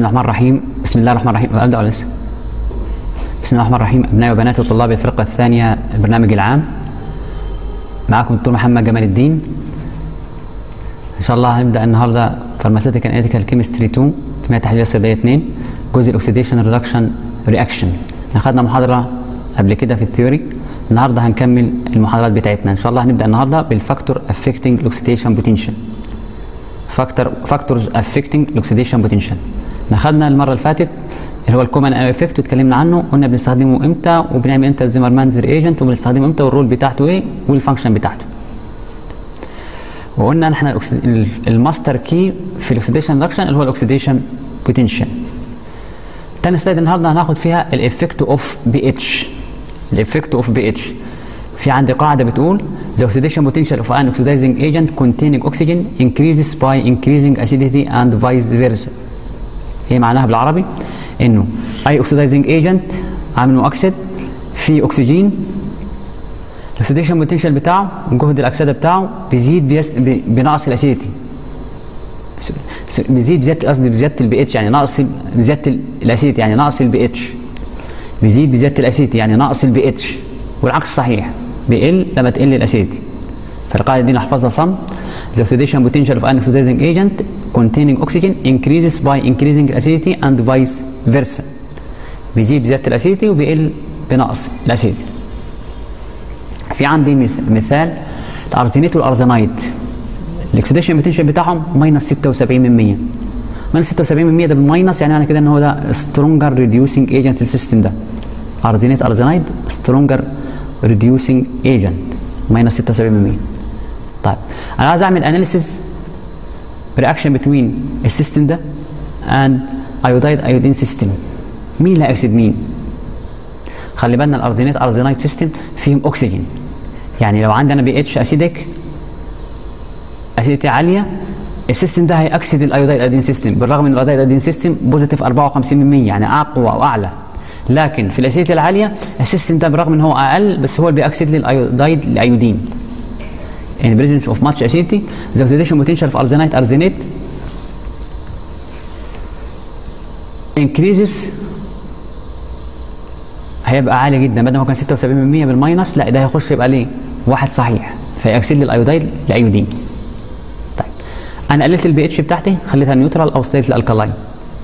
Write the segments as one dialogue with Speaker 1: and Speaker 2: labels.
Speaker 1: بسم الله الرحمن الرحيم بسم الله الرحمن الرحيم ابدا ولا لسه بسم الله الرحمن الرحيم ابنائي وبناتي وطلاب الفرقه الثانيه البرنامج العام معكم الدكتور محمد جمال الدين ان شاء الله هنبدا النهارده فارماسيتيكال اناليتيكال كيمستري 2 كيمياء تحليليه صيدليه 2 جزء الاكسيديشن ريدكشن رياكشن اخذنا محاضره قبل كده في الثيوري النهارده هنكمل المحاضرات بتاعتنا ان شاء الله هنبدا النهارده بالفاكتور افكتنج الاكسيديشن بوتنشال فاكتور فاكتورز افكتنج الاكسيديشن بوتنشال اخذنا المره اللي فاتت اللي هو الكومن افكت واتكلمنا عنه قلنا بنستخدمه امتى وبنعمل امتى الزيمرمان ايجنت وبنستخدمه امتى والرول بتاعته ايه والفانكشن بتاعته وقلنا ان احنا الماستر كي في الاكسيديشن ريدكشن اللي هو الاكسيديشن بوتنشال تاني سلايد النهارده هناخد فيها الافكت اوف بي اتش الافكت اوف بي اتش في عندي قاعده بتقول the oxidation potential of an oxidizing agent containing oxygen increases by increasing acidity and vice versa ايه معناها بالعربي انه اي اوكسيدايزنج ايجنت عامل مؤكسد فيه اكسجين الاكسيديشن بوتنشال بتاعه جهد الاكسده بتاعه بيزيد بيس بنقص الاسيديتي بيزيد بزياده قصدي بزياده البي اتش يعني نقص بزياده الاسيديتي يعني نقص البي اتش بيزيد بزياده الاسيديتي يعني نقص البي اتش والعكس صحيح بيقل لما تقل الاسيديتي فالقاعده دي نحفظها صم The oxidation potential of an oxidizing agent containing oxygen increases by increasing acidity and vice versa. بيزيد بزيادة الاسيديتي وبيقل بنقص الاسيديتي. في عندي مثال الارزينيت والارزينايد الاكسيديشن بوتنشال بتاعهم ماينس 76 من 100 ماينس 76 من 100 ده بالماينس يعني معنى كده ان هو ده سترونجر ريديوسنج ايجنت السيستم ده ارزينيت ارزينايد سترونجر ريديوسنج ايجنت ماينس 76 من 100 طيب انا عايز اعمل اناليسيز رياكشن بتوين السيستم ده اند ايودايد ايودين سيستم مين اللي هيكسد مين خلي بالنا الارزينات ارزينايت سيستم فيهم اكسجين يعني لو عندي انا بي اتش اسيدك اسيدتي عاليه السيستم ده هيأكسد الايودايد ايودين سيستم بالرغم ان الايودايد ايودين سيستم بوزيتيف 54% يعني اقوى واعلى لكن في الاسيدتي العاليه السيستم ده بالرغم ان هو اقل بس هو اللي بيأكسد لي الايودايد الايودين in presence of much acidity the oxidation potential of arsenite arsenate increases هيبقى عالي جدا بدل ما كان 76% بالماينس لا ده هيخش يبقى ليه واحد صحيح فيأكسد لي الايودايد لايودين طيب انا قللت البي اتش بتاعتي خليتها نيوترال او ستيت الالكالاين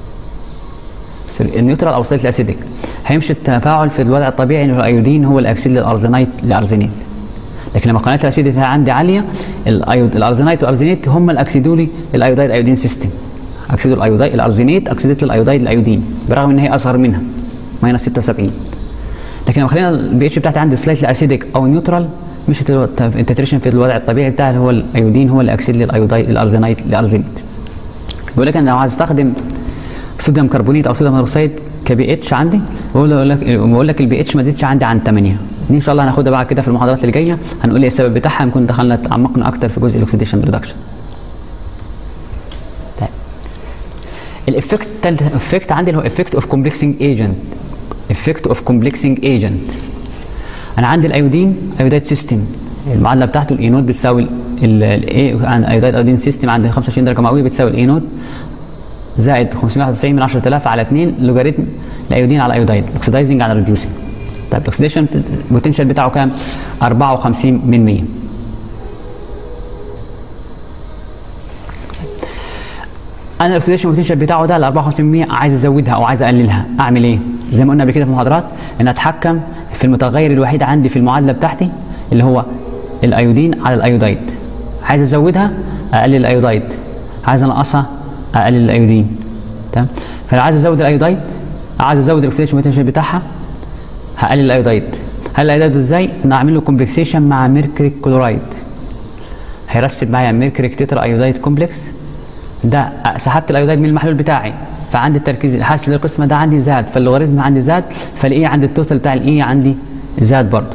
Speaker 1: سوري النيوترال او ستيت الاسيديك هيمشي التفاعل في الوضع الطبيعي ان الايودين هو اللي اكسد لي الارزنايت لارزينيت لكن لما قناه الاسيديتي عندي عاليه الايود الارزينايت والارزينيت هم اللي اكسدوا لي الايودايد ايودين سيستم اكسدوا الايودايد الارزينيت اكسدت الايودايد الايودين برغم ان هي اصغر منها ماينس 76 لكن لو خلينا البي اتش بتاعتي عندي سلايتلي اسيديك او نيوترال مش التتريشن في الوضع الطبيعي بتاعي اللي هو الايودين هو اللي اكسد لي الايودايد الارزينايت الارزينيت بيقول لك انا لو عايز استخدم صوديوم كربونيت او صوديوم هيدروكسيد كبي اتش عندي بقول لك بقول لك البي اتش ما تزيدش عندي عن 8 دي ان شاء الله هناخدها بعد كده في المحاضرات اللي جايه هنقول ايه السبب بتاعها نكون دخلنا تعمقنا اكتر في جزء الاكسيديشن ريدكشن طيب الافكت الثالث افكت عندي اللي هو افكت اوف كومبلكسنج ايجنت افكت اوف كومبلكسنج ايجنت انا عندي الايودين ايودايد سيستم المعادله بتاعته الاي نود بتساوي الاي ايودايد ايودين سيستم عند 25 درجه مئويه بتساوي الاي نود زائد 591 من 10000 على 2 لوغاريتم الايودين على الايودايد الاكسدايزنج على الريديوسنج طيب الاكسديشن بوتنشال بتاعه كام 54 من 100 انا الاكسديشن بوتنشال بتاعه ده ال 54 من 100 عايز ازودها او عايز اقللها اعمل ايه زي ما قلنا قبل كده في المحاضرات ان اتحكم في المتغير الوحيد عندي في المعادله بتاعتي اللي هو الايودين على الايودايد عايز ازودها اقلل الايودايد عايز انقصها اقلل الايودين تمام فانا عايز ازود الايودايد عايز ازود الاكسديشن بوتنشال بتاعها هقلل الايودايد هقلل الايودايد ازاي ان اعمل له كومبلكسيشن مع ميركوري كلورايد هيرسب معايا ميركوري تترا ايودايد كومبلكس ده سحبت الايودايد من المحلول بتاعي فعندي التركيز الحاصل للقسمه ده عندي زاد فاللوغاريتم عندي زاد فالاي عندي التوتال بتاع الاي عندي زاد برضه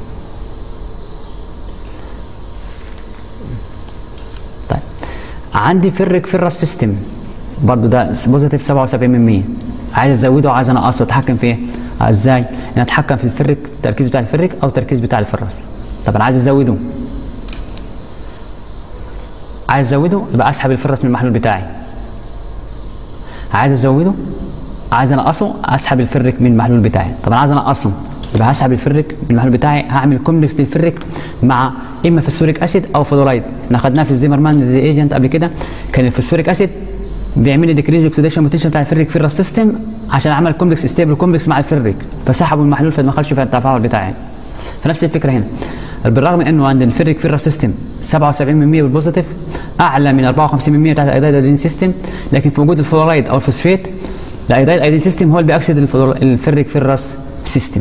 Speaker 1: طيب عندي فرك فرس سيستم برضه ده بوزيتيف 77 من 100 عايز ازوده وعايز انقصه اتحكم في ايه؟ ازاي؟ ان اتحكم في الفرك التركيز بتاع الفرك او التركيز بتاع الفرس. طب انا عايز ازوده. عايز ازوده يبقى اسحب الفرس من المحلول بتاعي. عايز ازوده عايز انقصه اسحب الفرك من المحلول بتاعي طب انا عايز انقصه يبقى هسحب الفرك من المحلول بتاعي هعمل كومبلكس للفرك مع اما فسفوريك اسيد او فلورايد احنا خدناها في الزيمرمان زي ايجنت قبل كده كان الفسفوريك اسيد بيعمل لي ديكريز اوكسيديشن بوتنشال بتاع الفرك في سيستم عشان اعمل كومبلكس ستيبل كومبلكس مع الفرك فسحبوا المحلول فما دخلش في التفاعل بتاعي فنفس الفكره هنا بالرغم من انه عند الفرك فيرا سيستم 77% بالبوزيتيف اعلى من 54% بتاعت الايدايد ايودين سيستم لكن في وجود الفلورايد او الفوسفات الايدايد ايودين سيستم هو اللي بيأكسد الفرك فيرس سيستم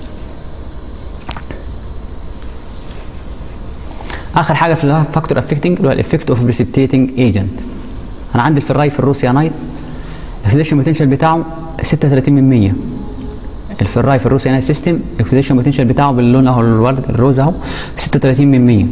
Speaker 1: اخر حاجه في الفاكتور افكتنج اللي هو الافكت اوف بريسبتيتنج ايجنت انا عندي الفراي في الروسيانايد الاكسيديشن بوتنشال بتاعه 36 من 100 الفراي في الروسيانايد سيستم الاكسيديشن بوتنشال بتاعه باللون اهو الورد الروز اهو 36 من 100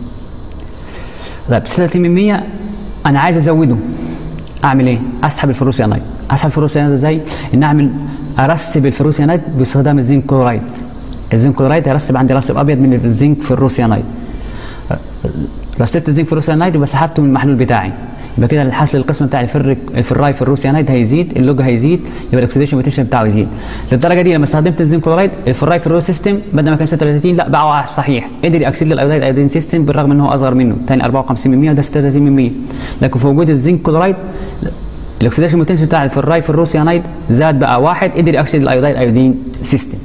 Speaker 1: طيب 36 من 100 انا عايز ازوده اعمل ايه؟ اسحب الفروسيانايد اسحب الفروسيانايد ازاي؟ ان اعمل ارسب الفروسيانايد باستخدام الزنك كلورايد الزنك كلورايد هيرسب عندي رسب ابيض من الزنك في الروسيانايد رسبت الزنك في الروسيانايد يبقى سحبته من المحلول بتاعي يبقى كده الحصل القسم بتاع الفرك الفراي في الروسيانايد هيزيد اللوج هيزيد يبقى الاكسيديشن بوتنشال بتاعه يزيد للدرجه دي لما استخدمت الزنك كلورايد الفراي في الرو سيستم بدل ما كان 36 لا بقى صحيح قدر يكسد لي الايودايد ايودين سيستم بالرغم ان هو اصغر منه ثاني 54 من 100 وده 36 من 100 لكن في وجود الزنك كلورايد الاكسيديشن بوتنشال بتاع الفراي في الروسيانايد زاد بقى واحد قدر يكسد الايودايد ايودين سيستم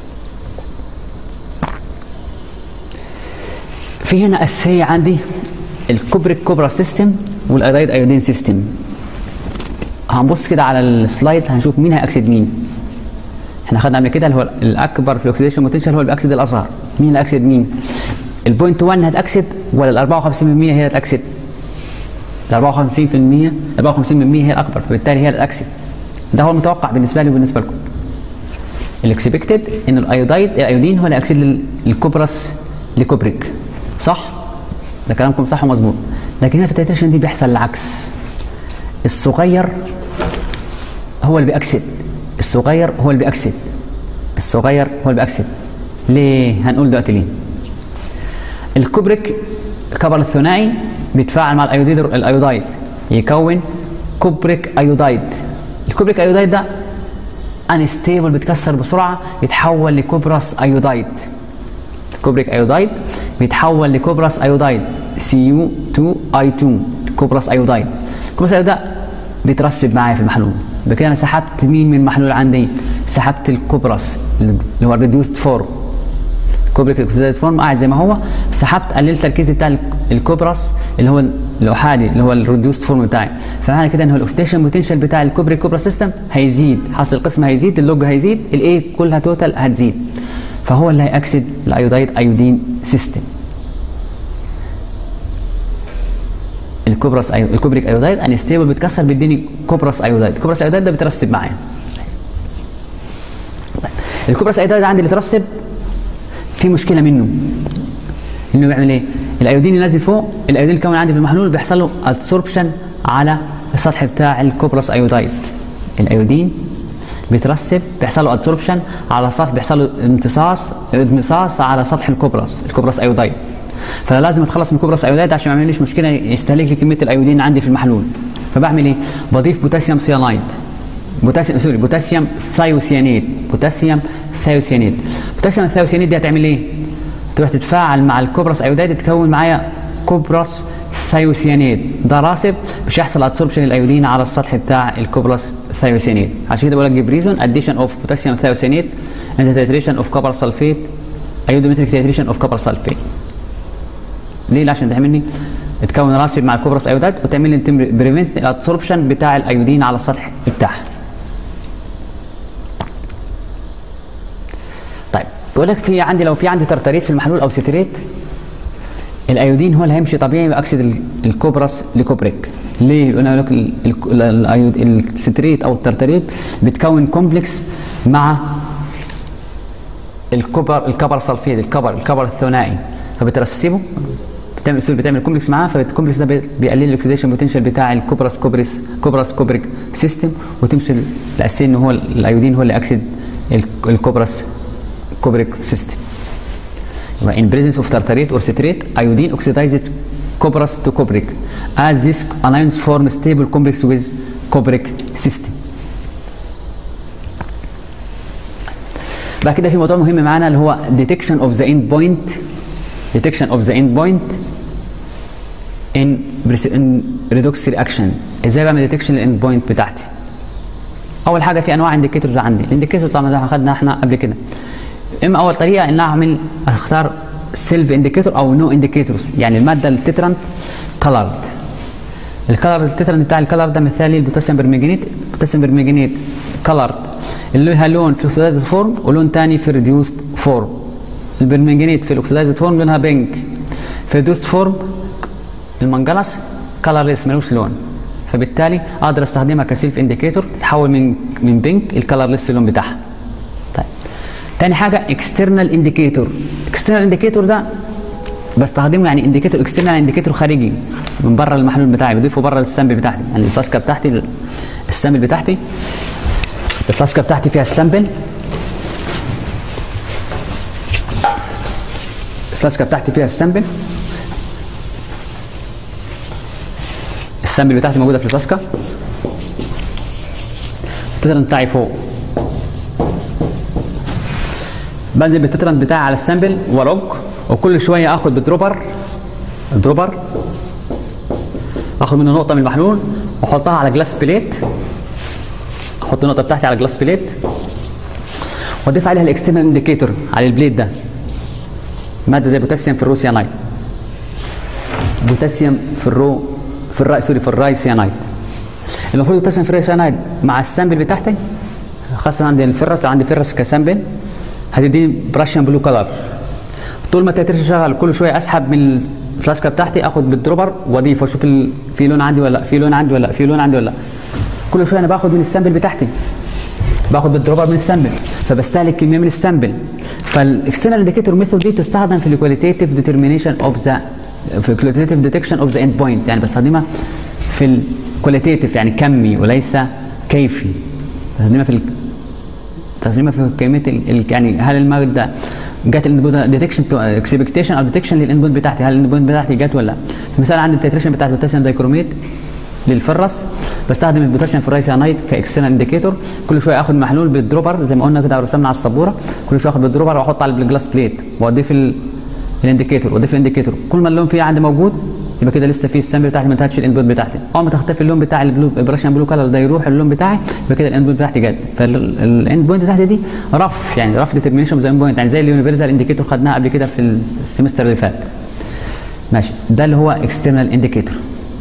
Speaker 1: في هنا اساسيه عندي الكوبريك كوبرا سيستم والايودايد ايودين سيستم هنبص كده على السلايد هنشوف مين هيأكسد مين احنا خدنا قبل كده اللي هو الاكبر في الاكسيديشن بوتنشال هو اللي بيأكسد الاصغر مين اللي هيأكسد مين البوينت 1 هتأكسد ولا ال 54% هي اللي هتأكسد ال 54% 54% هي الاكبر فبالتالي هي اللي هتأكسد ده هو المتوقع بالنسبه لي وبالنسبه لكم الاكسبكتد ان الايودايد الايودين هو اللي هيأكسد الكوبرس لكوبريك صح ده كلامكم صح ومظبوط لكن هنا في التيتريشن دي بيحصل العكس الصغير هو اللي بيأكسد الصغير هو اللي بيأكسد الصغير هو اللي بيأكسد ليه هنقول دلوقتي ليه الكوبريك الكبر الثنائي بيتفاعل مع الايوديد الايودايد يكون كوبريك ايودايد الكوبريك ايودايد ده انستيبل بيتكسر بسرعه يتحول لكوبراس ايودايد كوبريك ايودايد بيتحول لكوبراس ايودايد Cu2I2 كوبراس ايودايد كوبراس ايودايد بيترسب معايا في المحلول بكده انا سحبت مين من المحلول عندي سحبت الكوبراس اللي هو الريديوست فورم كوبريك اكسيدايد فورم قاعد زي ما هو سحبت قللت التركيز بتاع الكوبراس اللي هو الاحادي اللي هو الريديوست فورم بتاعي فمعنى كده ان هو الاكسيديشن بوتنشال بتاع الكوبريك كوبرا سيستم هيزيد حصل القسم هيزيد اللوج هيزيد الايه كلها توتال هتزيد فهو اللي هيأكسد الايودايد ايودين سيستم الكوبراس أيو... الكوبريك ايودايد انستيبل بيتكسر بيديني كوبراس ايودايد الكوبراس ايودايد ده بيترسب معايا الكوبراس ايودايد عندي اللي اترسب في مشكله منه انه بيعمل ايه الايودين اللي نازل فوق الايودين اللي كمان عندي في المحلول بيحصل له ادسوربشن على السطح بتاع الكوبراس ايودايد الايودين بيترسب بيحصل له ادسوربشن على سطح بيحصل له امتصاص امتصاص على سطح الكوبراس الكوبراس ايودايد فانا لازم اتخلص من الكوبراس ايودايد عشان ما يعمليش مشكله يستهلك لي كميه الايودين عندي في المحلول فبعمل ايه بضيف بوتاسيوم سيانايد بوتاسيوم سوري بوتاسيوم ثايوسيانيد بوتاسيوم ثايوسيانيد بوتاسيوم ثايوسيانيد دي هتعمل ايه تروح تتفاعل مع الكوبراس ايودايد تكون معايا كوبراس ثايوسيانيد ده راسب مش هيحصل ادسوربشن الايودين على السطح بتاع الكوبراس ثايوسيانيد عشان كده بقول لك جيب ريزون اديشن اوف بوتاسيوم ثايوسيانيد and the titration of copper sulfate iodometric titration of copper sulfate ليه عشان تعمل لي تكون راسب مع الكوبراس ايودايد وتعمل لي بريفنت الادسوربشن بتاع الايودين على السطح بتاعها طيب بيقول لك في عندي لو في عندي ترتريت في المحلول او ستريت الايودين هو اللي هيمشي طبيعي واكسد الكوبراس لكوبريك ليه؟ لان لك الستريت او الترتريت بتكون كومبلكس مع الكبر الكبر سلفيد الكبر الكبر الثنائي فبترسبه بتعمل سوري بتعمل كومبلكس معاه فالكومبلكس ده بيقلل الاكسيديشن بوتنشال بتاع الكوبراس كوبريس كوبراس كوبريك سيستم وتمشي الاساسي ان هو الايودين هو اللي اكسد الكوبراس كوبريك سيستم يبقى in presence of tartarate or citrate iodine oxidized copras to cobric as this anions form stable complex with كوبريك سيستم بعد كده في موضوع مهم معانا اللي هو detection of the end point detection of the end point in, in redox reaction ازاي بعمل detection للاند بوينت بتاعتي اول حاجه في انواع انديكيتورز عندي الانديكيتورز طبعا زي ما خدنا احنا قبل كده اما اول طريقه ان اعمل اختار سيلف انديكيتور او نو انديكيتورز يعني الماده التترانت كلرد الكلر التترانت بتاع الكلر ده مثالي البوتاسيوم برمجانيت البوتاسيوم برمجانيت كلرد اللي لها لون في الاكسدايزد فورم ولون تاني في الريديوست فورم البرمنجانيت في الاكسدايزد فورم لونها بينك في الريديوست فورم المنجلس كلرليس ملوش لون فبالتالي اقدر استخدمها كسيلف انديكيتور تتحول من من بينك الكلرليس اللون بتاعها طيب تاني حاجه اكسترنال انديكيتور اكسترنال انديكيتور ده بستخدمه يعني انديكيتور اكسترنال انديكيتور خارجي من بره المحلول بتاعي بضيفه بره السامبل بتاعتي يعني الفلاسكه بتاعتي السامبل بتاعتي الفلاسكه بتاعتي فيها السامبل الفلاسكه بتاعتي فيها السامبل السامبل بتاعتي موجوده في الفلاسكه التترن بتاعي فوق بنزل بالتترن بتاعي على السامبل ولوج وكل شويه اخد بدروبر دروبر اخد منه نقطه من المحلول واحطها على جلاس بليت احط النقطه بتاعتي على جلاس بليت واضيف عليها الاكسترنال انديكيتور على البليت ده ماده زي بوتاسيوم في الرو سيانايد بوتاسيوم في الرو في الراي سوري في الراي سيانايد المفروض البوتاسيوم في الراي سيانايد مع السامبل بتاعتي خاصه عندي الفرس لو عندي فرس كسامبل هتديني براشيان بلو كلر طول ما التترش شغال كل شويه اسحب من الفلاسكه بتاعتي اخد بالدروبر واضيف واشوف ال... في لون عندي ولا لا في لون عندي ولا لا في لون عندي ولا لا كل شويه انا باخد من السامبل بتاعتي باخد بالدروبر من السامبل فبستهلك كميه من السامبل فالاكسترنال انديكيتور ميثود دي بتستخدم في الكواليتيف ديترمينيشن اوف ذا في الكواليتيف ديتكشن اوف ذا اند بوينت يعني بستخدمها في الكواليتيف يعني كمي وليس كيفي بستخدمها في بستخدمها في كميه ال... يعني هل الماده جت ديتكشن تو اكسبكتيشن او ديتكشن للاند بتاعتي هل الاند بتاعتي جت ولا لا مثال عندي التيتريشن بتاعت البوتاسيوم دايكروميت للفرس بستخدم البوتاسيوم فرايسيانايد كاكسترنال انديكيتور كل شويه اخد محلول بالدروبر زي ما قلنا كده ورسمنا على السبوره كل شويه اخد بالدروبر واحط على الجلاس بليت واضيف الانديكيتور واضيف الانديكيتور كل ما اللون فيه عندي موجود يبقى كده لسه في السامبل بتاعتي ما انتهتش الانبوت بتاعتي اول ما تختفي اللون بتاع البلو براشيان بلو كلر ده يروح اللون بتاعي يبقى كده الاند بتاعتي جت فالاند بوينت بتاعتي دي رف يعني رف ديترمينيشن زي بوينت يعني زي اليونيفرسال انديكيتور خدناها قبل كده في السمستر اللي فات ماشي ده اللي هو اكسترنال انديكيتور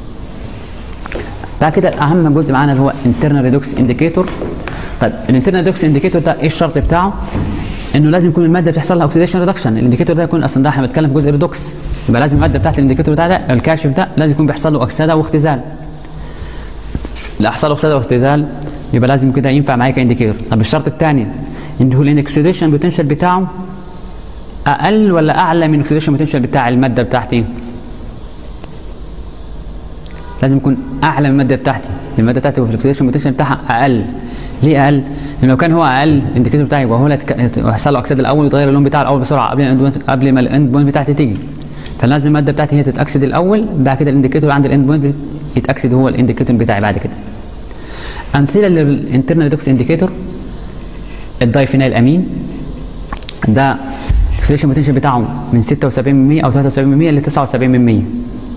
Speaker 1: بعد كده اهم جزء معانا اللي هو انترنال ريدوكس انديكيتور طيب الانترنال ريدوكس انديكيتور ده ايه الشرط بتاعه انه لازم يكون الماده بتحصل لها اوكسيديشن ريدكشن الانديكيتور ده يكون اصلا ده احنا بنتكلم في جزء ريدوكس يبقى لازم الماده بتاعت الانديكيتور بتاع ده الكاشف ده لازم يكون بيحصل له اكسده واختزال لا حصل له اكسده واختزال يبقى لازم كده ينفع معايا كانديكيتور طب الشرط الثاني ان هو الاكسيديشن بوتنشال بتاعه اقل ولا اعلى من الاكسيديشن بوتنشال بتاع الماده بتاعتي لازم يكون اعلى من الماده بتاعتي الماده بتاعتي الاكسيديشن بوتنشال بتاعها اقل ليه اقل؟ لان لو كان هو اقل الانديكيتور بتاعي يبقى هو اللي هيحصل له اكسيد الاول ويتغير اللون بتاعه الاول بسرعه قبل قبل ما الاند بوينت بتاعتي تيجي فلازم الماده بتاعتي هي تتاكسد الاول بعد كده الانديكيتور عند الاند بوينت يتاكسد هو الانديكيتور بتاعي بعد كده امثله للانترنال دوكس انديكيتور الدايفينايل امين ده الاكسيديشن بوتنشال بتاعه من 76% او 73% ل 79%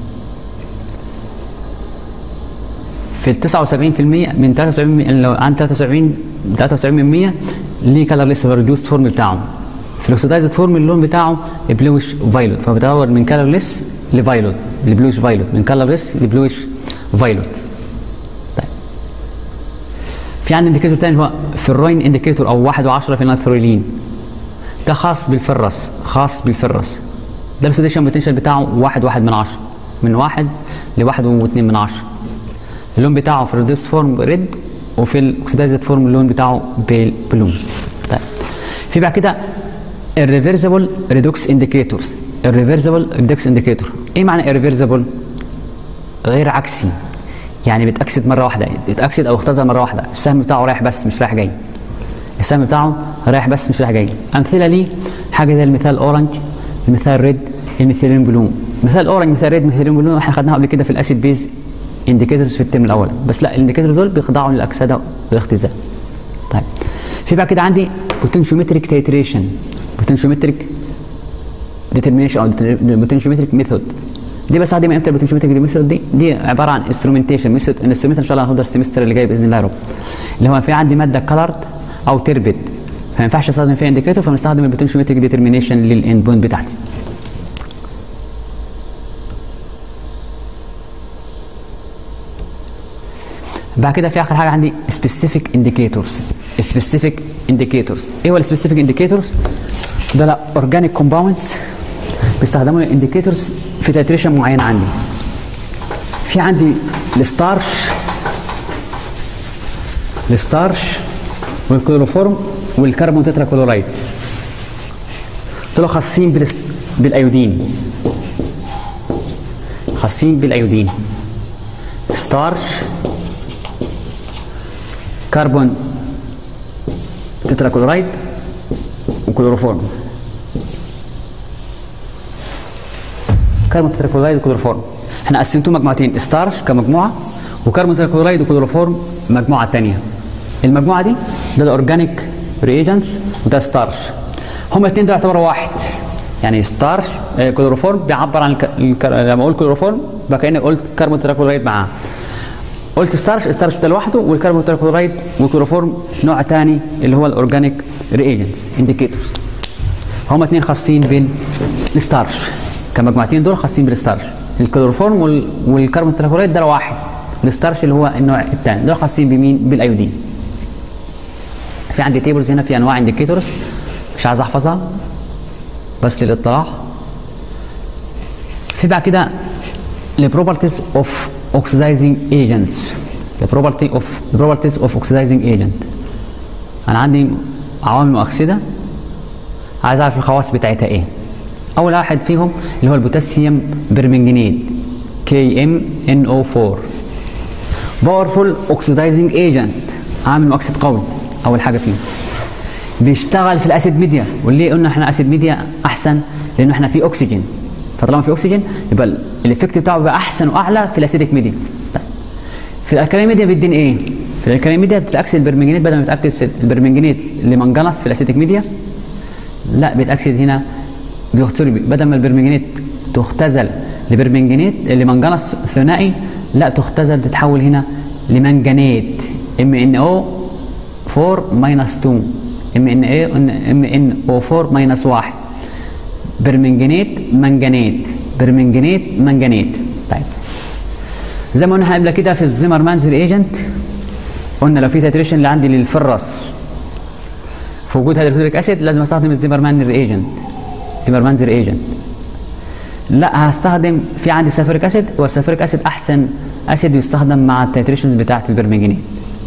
Speaker 1: في ال 79% من 73 لو عن 73 73% ليه كلر لسه ريديوست فورم بتاعه في الاكسدايزد فورم اللون بتاعه بلوش فايلوت فبيتطور من كلرليس لفايلوت لبلوش فايلوت من كلرليس لبلوش فايلوت طيب في عندنا انديكيتور تاني هو فيروين انديكيتور او 1 و10 فينالثرولين ده خاص بالفرس خاص بالفرس ده الاكسديشن بوتنشال بتاعه 1 1 من 10 من 1 ل 1 و2 من 10 اللون بتاعه في الريدوس فورم ريد وفي الاكسدايزد فورم اللون بتاعه بالبلو طيب في بعد كده الريفرسبل ريدوكس انديكيتورز الريفرسبل ريدوكس انديكيتور ايه معنى الريفرسبل غير عكسي يعني بيتاكسد مره واحده بيتاكسد او اختزل مره واحده السهم بتاعه رايح بس مش رايح جاي السهم بتاعه رايح بس مش رايح جاي امثله ليه حاجه زي المثال اورنج المثال ريد الميثيلين بلو مثال اورنج مثال ريد مثيلين بلو احنا خدناها قبل كده في الاسيد بيز انديكيتورز في الترم الاول بس لا الانديكيتورز دول بيخضعوا للاكسده والاختزال طيب في بعد كده عندي بوتنشيومتريك تيتريشن بوتنشيومتريك ديترمينيشن او بوتنشيومتريك ميثود دي بستخدم امتى البوتنشيومتريك ميثود دي دي عباره عن انسترومنتيشن ميثود الانسترومنتيشن ان شاء الله هناخدها السمستر اللي جاي باذن الله يا رب اللي هو في عندي ماده كلرد او تربت فما ينفعش استخدم فيها انديكيتور فبنستخدم البوتنشيومتريك ديترمينيشن للاند بوينت بتاعتي بعد كده في اخر حاجه عندي سبيسيفيك انديكيتورز سبيسيفيك انديكيتورز ايه هو السبيسيفيك انديكيتورز ده لا اورجانيك كومباوندز بيستخدموا الانديكيتورز في تيتريشن معين عندي في عندي الستارش الستارش والكلوروفورم والكربون تترا كلورايد دول خاصين بالاس- بالايودين خاصين بالايودين ستارش كربون تترا كلورايد وكلوروفورم كربون تترا كلورايد وكلوروفورم احنا قسمتهم مجموعتين ستارش كمجموعه وكربون تترا كلورايد وكلوروفورم مجموعه ثانيه المجموعه دي ده الاورجانيك ريجنتس وده ستارش هما الاثنين دول يعتبروا واحد يعني ستارش آه، كلوروفورم بيعبر عن الك... الك... لما اقول كلوروفورم بقى كاني قلت كربون تترا كلورايد معاه قلت ستارش ستارش ده لوحده والكربون تترا كلورايد والكلوروفورم نوع ثاني اللي هو الاورجانيك ريجنتس انديكيتورز هما اثنين خاصين بالستارش كمجموعتين دول خاصين بالستارش الكلوروفورم وال... والكربون تترا كلورايد ده واحد الستارش اللي هو النوع الثاني دول خاصين بمين بالايودين في عندي تيبلز هنا في انواع انديكيتورز مش عايز احفظها بس للاطلاع في بعد كده البروبرتيز اوف اوكسيدايزنج ايجنتس البروبرتي اوف البروبرتيز اوف اوكسيدايزنج ايجنت انا عندي عوامل مؤكسده عايز اعرف الخواص بتاعتها ايه اول واحد فيهم اللي هو البوتاسيوم برمنجانيت كي ام ان او 4 باورفول اوكسيدايزنج ايجنت عامل مؤكسد قوي اول حاجه فيه بيشتغل في الاسيد ميديا وليه قلنا احنا اسيد ميديا احسن لانه احنا في اكسجين فطالما في اكسجين يبقى الايفكت بتاعه بيبقى احسن واعلى في الاسيدك ميديا طيب. في الالكالين ميديا بيديني ايه في الالكالين ميديا بتاكسد البرمنجانيت بدل ما بتاكسد البرمنجانيت لمنجنس في الاسيدك ميديا لا بيتاكسد هنا بيختار بدل ما البرمنجانيت تختزل لبرمنجانيت لمنجنس ثنائي لا تختزل تتحول هنا لمنجنيت ام ان او 4 ماينس 2 ام ان اي ام ان او 4 ماينس 1 برمنجانيت منجنيت برمنجانيت منجنيت طيب زي ما قلنا قبل كده في الزيمرمانز ريجنت قلنا لو في تتريشن اللي عندي للفرس في وجود هيدروكلوريك اسيد لازم استخدم الزيمرمان ريجنت زيمرمانز ريجنت لا هستخدم في عندي سلفوريك اسيد والسلفوريك اسيد احسن اسيد يستخدم مع التيتريشنز بتاعه البرمنجانيت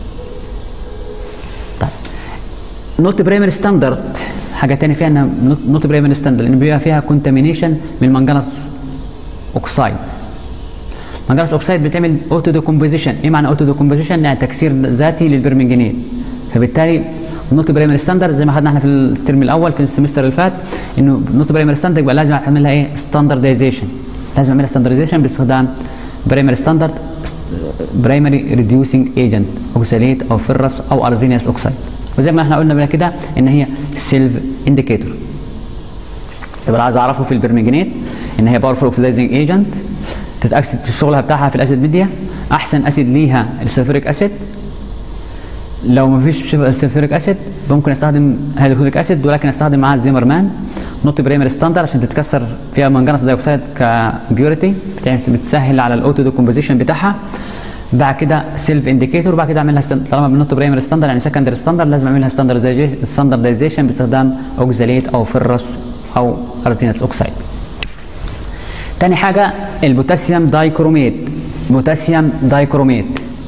Speaker 1: طيب نوت برايمري ستاندرد حاجه تانية فيها انها نوت برايمري ستاندرد لان بيبقى فيها كونتامينيشن من المنجنس اوكسايد منجنس اوكسايد بتعمل اوتو ديكومبوزيشن ايه معنى اوتو ديكومبوزيشن يعني تكسير ذاتي للبرمنجانيت فبالتالي نوت برايمري ستاندرد زي ما خدنا احنا في الترم الاول في السمستر اللي فات انه نوت برايمري ستاندرد يبقى لازم اعملها ايه ستاندردايزيشن لازم اعملها ستاندردايزيشن باستخدام برايمري ستاندرد برايمري ريديوسينج ايجنت اوكساليت او فرس او ارزينيوس اوكسايد وزي ما احنا قلنا قبل كده ان هي سيلف انديكيتور يبقى عايز اعرفه في البرمنجانيت ان هي باورفول اوكسيدايزنج ايجنت تتاكد في الشغل بتاعها في الاسيد ميديا احسن اسيد ليها السلفوريك اسيد لو ما فيش سلفوريك اسيد ممكن استخدم هيدروكلوريك اسيد ولكن استخدم معاها الزيمرمان نوت برايمري ستاندرد عشان تتكسر فيها منجنس دايوكسيد كبيوريتي بتسهل على الاوتو ديكومبوزيشن بتاعها بعد كده سيلف انديكيتور بعد كده اعملها ستاند... طالما بالنوت برايمري ستاندرد يعني سكندري ستاندرد لازم اعملها ستاندردايزيشن باستخدام اوكزاليت او فرس او ارزينات اوكسايد تاني حاجة البوتاسيوم دايكروميت بوتاسيوم دايكروميت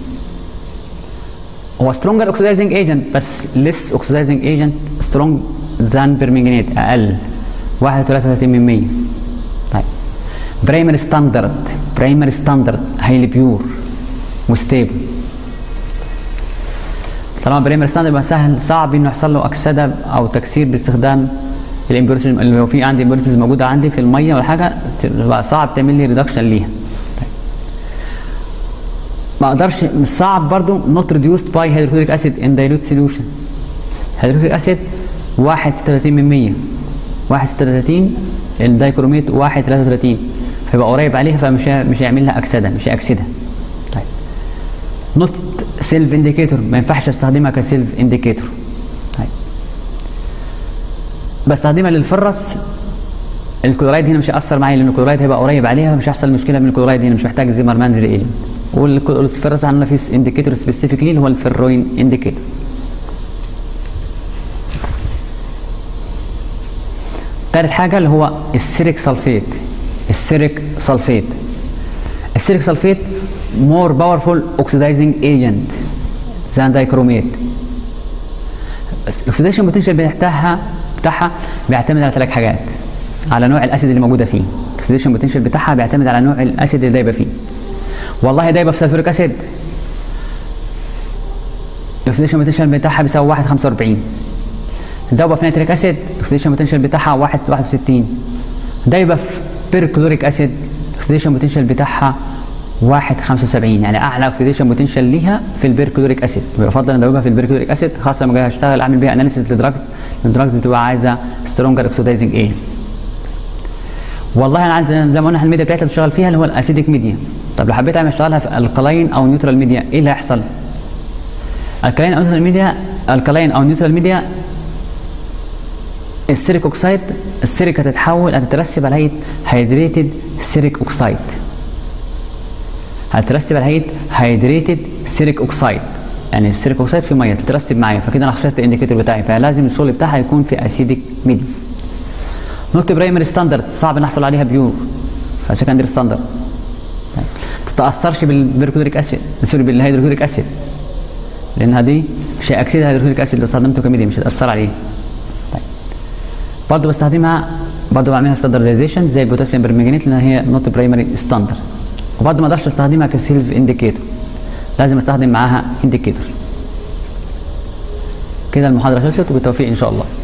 Speaker 1: هو سترونجر اوكسيدايزنج ايجنت بس ليس اوكسيدايزنج ايجنت سترونج ذان بيرمنجانيت اقل 1.33% طيب برايمري ستاندرد برايمري ستاندرد هايلي بيور وستيبل طالما برايمري ستاندرد يبقى سهل صعب انه يحصل له اكسده او تكسير باستخدام الامبيورتيز اللي هو في عندي امبيورتيز موجوده عندي في الميه ولا حاجه تبقى صعب تعمل لي ريدكشن ليها ما اقدرش مش صعب برضو not reduced by hydrochloric acid in dilute solution hydrochloric acid 1 من 100 1 الدايكروميت 1 33 فيبقى قريب عليها فمش مش هيعمل لها اكسده مش هيأكسدها طيب نوت سيلف انديكيتور ما ينفعش استخدمها كسيلف انديكيتور طيب بستخدمها للفرس الكلورايد هنا مش هيأثر معايا لان الكلورايد هيبقى قريب عليها مش هيحصل مشكله من الكلورايد هنا مش محتاج زيمر مانجر ايجنت والفرس عندنا في انديكيتور سبيسيفيكلي اللي هو الفيروين انديكيتور تالت حاجه اللي هو السيريك سلفيت السيريك سلفيت السيريك سلفيت more powerful oxidizing agent than dichromate الاكسيديشن بوتنشال بتاعها بتاعها بيعتمد على ثلاث حاجات على نوع الاسيد اللي موجوده فيه الاكسيديشن بوتنشال بتاعها بيعتمد على نوع الاسيد اللي دايبه فيه والله دايبه في سلفوريك اسيد الاكسيديشن بوتنشال بتاعها بيساوي 1.45 دايبه في نيتريك اسيد الاكسيديشن بوتنشال بتاعها 1 61 دايبه في بيركلوريك اسيد الاكسيديشن بوتنشال بتاعها 1.75 يعني اعلى اوكسيديشن بوتنشال ليها في البيركلوريك اسيد بفضل ادوبها في البيركلوريك اسيد خاصه لما اجي اشتغل اعمل بيها اناليسيس لدراجز الدراجز بتبقى عايزه سترونجر اوكسيدايزنج ايه والله انا عايز زي ما قلنا الميديا بتاعتي بشتغل فيها اللي هو الاسيديك ميديا طب لو حبيت اعمل اشتغلها في الكلاين او نيوترال ميديا ايه اللي هيحصل الكلاين او نيوترال ميديا الكلاين او نيوترال ميديا السيريك اوكسايد السيريك هتتحول هتترسب على هيئه هيدريتد سيريك اوكسايد هترسب على هيئه هيدريتد سيريك اوكسايد يعني السيريك اوكسايد في ميه تترسب معايا فكده انا خسرت الانديكيتور بتاعي فلازم الشغل بتاعها يكون في اسيديك ميديا نوت برايمري ستاندرد صعب نحصل عليها بيور فسكندري ستاندرد طيب. تتاثرش بالبيركلوريك اسيد سوري بالهيدروكلوريك اسيد لانها دي مش اكسيد هيدروكلوريك اسيد اللي استخدمته كميديا مش هتاثر عليه طيب برضه بستخدمها برضه بعملها ستاندردايزيشن زي البوتاسيوم برمنجانيت لان هي نوت برايمري ستاندرد وبرضه ما اقدرش استخدمها كسيلف انديكيتور لازم استخدم معاها انديكيتور كده المحاضره خلصت وبالتوفيق ان شاء الله